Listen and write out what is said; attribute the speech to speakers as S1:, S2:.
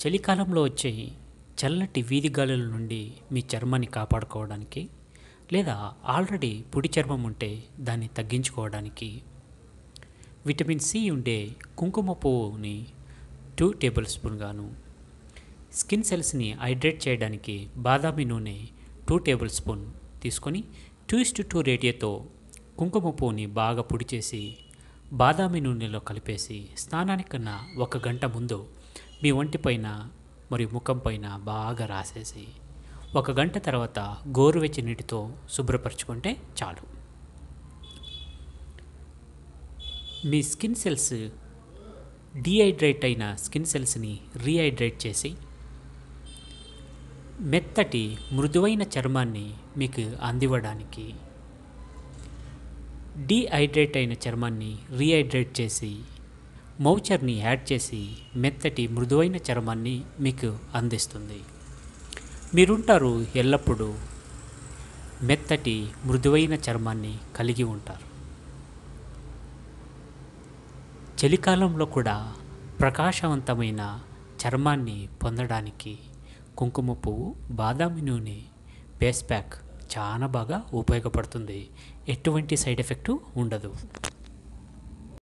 S1: చలికాలంలో వచ్చే చల్లటి వీధి గాలుల నుండి మీ చర్మాన్ని కాపాడుకోవడానికి లేదా ఆల్రెడీ పొడి చర్మం ఉంటే దాన్ని తగ్గించుకోవడానికి విటమిన్ సి ఉండే కుంకుమ పువ్వుని టూ టేబుల్ స్పూన్ గాను స్కిన్ సెల్స్ని హైడ్రేట్ చేయడానికి బాదామి నూనె టూ టేబుల్ స్పూన్ తీసుకొని టూ ఇస్ టు టూ రేడియోతో కుంకుమ పువ్వుని బాగా పొడి చేసి బాదామి నూనెలో కలిపేసి స్నానానికన్నా ఒక గంట ముందు మీ ఒంటిపైన మరియు ముఖం పైన బాగా రాసేసి ఒక గంట తర్వాత గోరువెచ్చని నీటితో శుభ్రపరచుకుంటే చాలు మీ స్కిన్ సెల్స్ డీహైడ్రేట్ అయిన స్కిన్ సెల్స్ని రీహైడ్రేట్ చేసి మెత్తటి మృదువైన చర్మాన్ని మీకు అందివ్వడానికి డీహైడ్రేట్ అయిన చర్మాన్ని రీహైడ్రేట్ చేసి మౌచర్ని యాడ్ చేసి మెత్తటి మృదువైన చర్మాన్ని మీకు అందిస్తుంది మీరుంటారు ఎల్లప్పుడూ మెత్తటి మృదువైన చర్మాన్ని కలిగి ఉంటారు చలికాలంలో కూడా ప్రకాశవంతమైన చర్మాన్ని పొందడానికి కుంకుమ పువ్వు బాదామి నూనె ఫేస్ ప్యాక్ చాలా బాగా ఉపయోగపడుతుంది ఎటువంటి సైడ్ ఎఫెక్టు ఉండదు